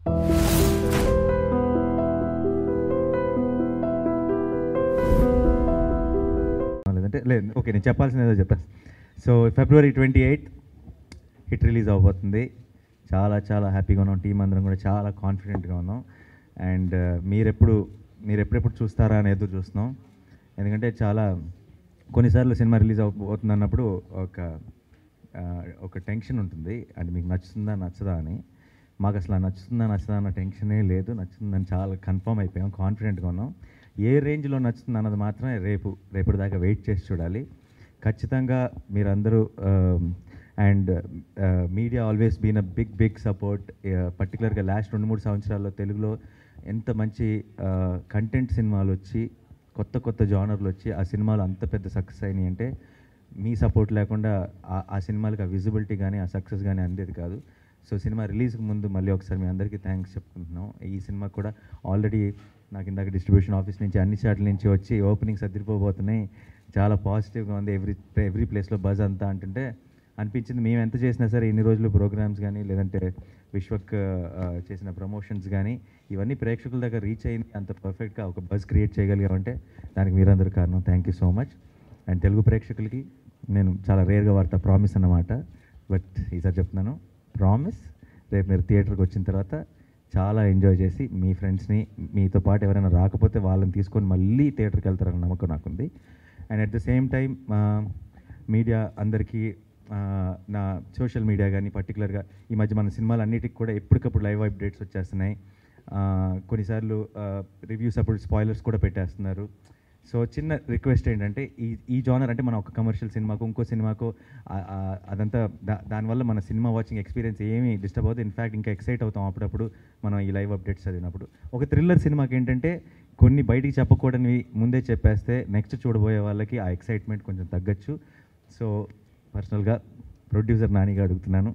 లేదంటే లేదు ఓకే నేను చెప్పాల్సిన ఏదో చెప్పాను so February twenty eighth hit release అవబోతుంది చాలా చాలా హ్యాపీగా ఉన్నాం టీం అందరం కూడా చాలా కాన్ఫిడెంట్గా ఉన్నాం అండ్ మీరెప్పుడు మీరు ఎప్పుడెప్పుడు చూస్తారా అని ఎదురు చూస్తున్నాం ఎందుకంటే చాలా కొన్నిసార్లు సినిమా రిలీజ్ అవుతుంది అన్నప్పుడు ఒక ఆ, ఒక టెన్షన్ ఉంటుంది అంటే మీకు నచ్చుతుందా నచ్చదా అని మాకు అసలు ఆ నచ్చుతుందా నచ్చదా అన్న టెన్షనే లేదు నచ్చుతుందని చాలా కన్ఫర్మ్ అయిపోయాం కాన్ఫిడెంట్గా ఉన్నాం ఏ రేంజ్లో నచ్చుతుంది అన్నది మాత్రమే రేపు రేపటి దాకా వెయిట్ చేసి చూడాలి ఖచ్చితంగా మీరందరూ and media always been a big big support పర్టికులర్గా లాస్ట్ రెండు మూడు సంవత్సరాల్లో తెలుగులో ఎంత మంచి కంటెంట్ సినిమాలు వచ్చి కొత్త కొత్త జానర్లు వచ్చి ఆ సినిమాలు అంత పెద్ద సక్సెస్ అయినాయి అంటే మీ సపోర్ట్ లేకుండా ఆ- ఆ సినిమాలకు ఆ విజిబిలిటీ కానీ ఆ సక్సెస్ కానీ అందేది కాదు సో సినిమా రిలీజ్కి ముందు మళ్ళీ ఒకసారి మీ అందరికీ థ్యాంక్స్ చెప్పుకుంటున్నాం ఈ సినిమా కూడా ఆల్రెడీ నాకు ఇందాక డిస్ట్రిబ్యూషన్ ఆఫీస్ నుంచి అన్ని చాట్ల నుంచి వచ్చి ఓపెనింగ్స్ అదిరిపోబోతున్నాయి చాలా పాజిటివ్గా ఉంది ఎవ్రీ ఎవ్రీ ప్లేస్లో బజ్ అంతా అంటుంటే అనిపించింది మేము ఎంత చేసినా సరే ఇన్ని రోజులు ప్రోగ్రామ్స్ కానీ లేదంటే విశ్వక్ ఆ, చేసిన ప్రమోషన్స్ కానీ ఇవన్నీ ప్రేక్షకుల దగ్గర రీచ్ అయింది అంత పర్ఫెక్ట్గా ఒక బజ్ క్రియేట్ చేయగలిగామంటే దానికి మీరందరూ కారణం thank you so much and Telugu ప్రేక్షకులకి నేను చాలా రేర్గా వాడతా ప్రామిస్ అన్నమాట బట్ ఈసారి చెప్తున్నాను ప్రామిస్ రేపు మీరు థియేటర్కి వచ్చిన తర్వాత చాలా ఎంజాయ్ చేసి మీ ఫ్రెండ్స్ని మీతో పాటు ఎవరైనా రాకపోతే వాళ్ళని తీసుకొని మళ్ళీ థియేటర్కి వెళ్తారన్న నమ్మకం నాకుంది and at the same time media అందరికీ ఆ, నా సోషల్ మీడియా కానీ పర్టికులర్గా ఈ మధ్య మన సినిమాలు అన్నిటికి కూడా ఎప్పటికప్పుడు లైవ్ అప్డేట్స్ వచ్చేస్తున్నాయి ఆ, కొన్నిసార్లు రివ్యూస్ అప్పుడు స్పాయిలర్స్ కూడా పెట్టేస్తున్నారు సో చిన్న రిక్వెస్ట్ ఏంటంటే ఈ ఈ జానర్ అంటే మనం ఒక కమర్షియల్ సినిమాకు ఇంకో సినిమాకు ఆ- ఆ- అదంతా దా- దానివల్ల మన సినిమా వాచింగ్ ఎక్స్పీరియన్స్ ఏమీ డిస్టర్బ్ అవుతుంది ఇన్ఫ్యాక్ట్ ఇంకా ఎక్సైట్ అవుతాం అప్పుడప్పుడు మనం ఈ లైవ్ అప్డేట్స్ చదివినప్పుడు ఒక థ్రిల్లర్ సినిమాకి ఏంటంటే కొన్ని బయటికి చెప్పకూడనివి ముందే చెప్పేస్తే నెక్స్ట్ చూడబోయే వాళ్ళకి ఆ ఎక్సైట్మెంట్ కొంచెం తగ్గచ్చు సో పర్సనల్గా ప్రొడ్యూసర్ నానిగా అడుగుతున్నాను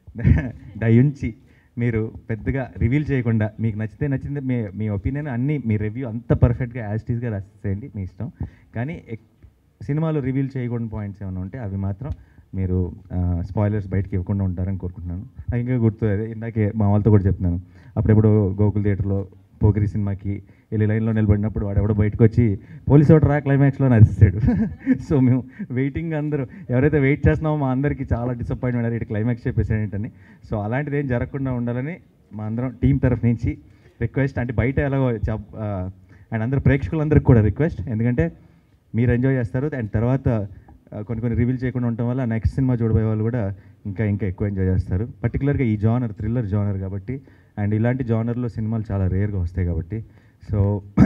దయుంచి మీరు పెద్దగా రివీల్ చేయకుండా మీకు నచ్చితే నచ్చింది మీ మీ ఒపీనియన్ అన్నీ మీ రివ్యూ అంత పర్ఫెక్ట్గా యాస్టీస్గా రాసేయండి మీ ఇష్టం కానీ ఎక్- సినిమాలో రివీల్ చేయకూడని పాయింట్స్ ఏమైనా ఉంటే అవి మాత్రం మీరు స్పాయిలర్స్ బయటకి ఇవ్వకుండా ఉంటారని కోరుకుంటున్నాను నాకు ఇంకా గుర్తు అదే ఇందాకే మా వాళ్ళతో కూడా చెప్తున్నాను అప్పుడెప్పుడు గోకుల్ థియేటర్లో పోగిరి సినిమాకి వెళ్ళి లైన్లో నిలబడినప్పుడు వాడు ఎవడో బయటకు వచ్చి పోలీస్ ఒకటి రా క్లైమాక్స్లో నరిస్తాడు సో మేము వెయిటింగ్ అందరూ ఎవరైతే వెయిట్ చేస్తున్నామో మా అందరికీ చాలా డిసప్పాయింట్మెంట్ అది ఇటు క్లైమాక్స్ చెప్పేసాడు ఏంటని సో అలాంటిది ఏం జరగకుండా ఉండాలని మా అందరం టీం తరఫు నుంచి రిక్వెస్ట్ అంటే బయట ఎలాగో చెప్ అండ్ అందరు ప్రేక్షకులందరికీ కూడా రిక్వెస్ట్ ఎందుకంటే మీరు ఎంజాయ్ చేస్తారు అండ్ తర్వాత ఆ, కొన్ని కొన్ని రివీల్ చేయకుండా ఉండటం వల్ల నెక్స్ట్ సినిమా చూడబోయే వాళ్ళు కూడా ఇంకా ఇంకా ఎక్కువ ఎంజాయ్ చేస్తారు పర్టికులర్గా ఈ జానర్ థ్రిల్లర్ జానర్ కాబట్టి అండ్ ఇలాంటి జానర్లో సినిమాలు చాలా రేర్గా వస్తాయి కాబట్టి so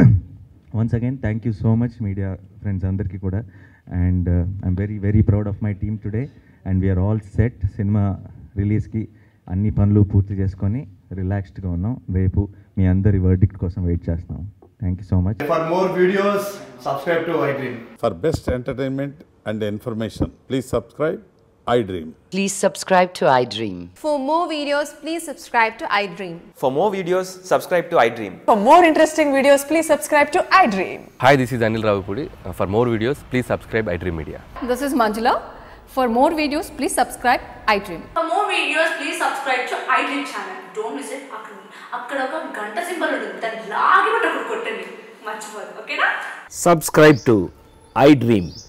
once again thank you so much media friends అందరికీ కూడా and I'm very very proud of my team today and we're all set cinema రిలీజ్కి అన్ని పనులు పూర్తి చేసుకొని రిలాక్స్డ్గా ఉన్నాం రేపు మీ అందరి వర్డిక్ట్ కోసం వెయిట్ చేస్తున్నాం thank you so much For more videos, subscribe to iDream. For best entertainment and information, please subscribe iDream. Please subscribe to iDream. For more videos, please subscribe to iDream. For more videos, subscribe to iDream. For more interesting videos, please subscribe to iDream. Hi, this is Anil Ravipudi. Uh, For more videos, please subscribe iDream Media. This is Manjula. For more videos, please subscribe iDream. For more videos, please subscribe to iDream channel. Don't miss it. అక్కడ అక్కడ ఒక గంట symbol ఉంటుంది దాన్ని లాగి పెట్టి అక్కడ కొట్టండి మర్చిపోదు ఓకేనా subscribe to iDream.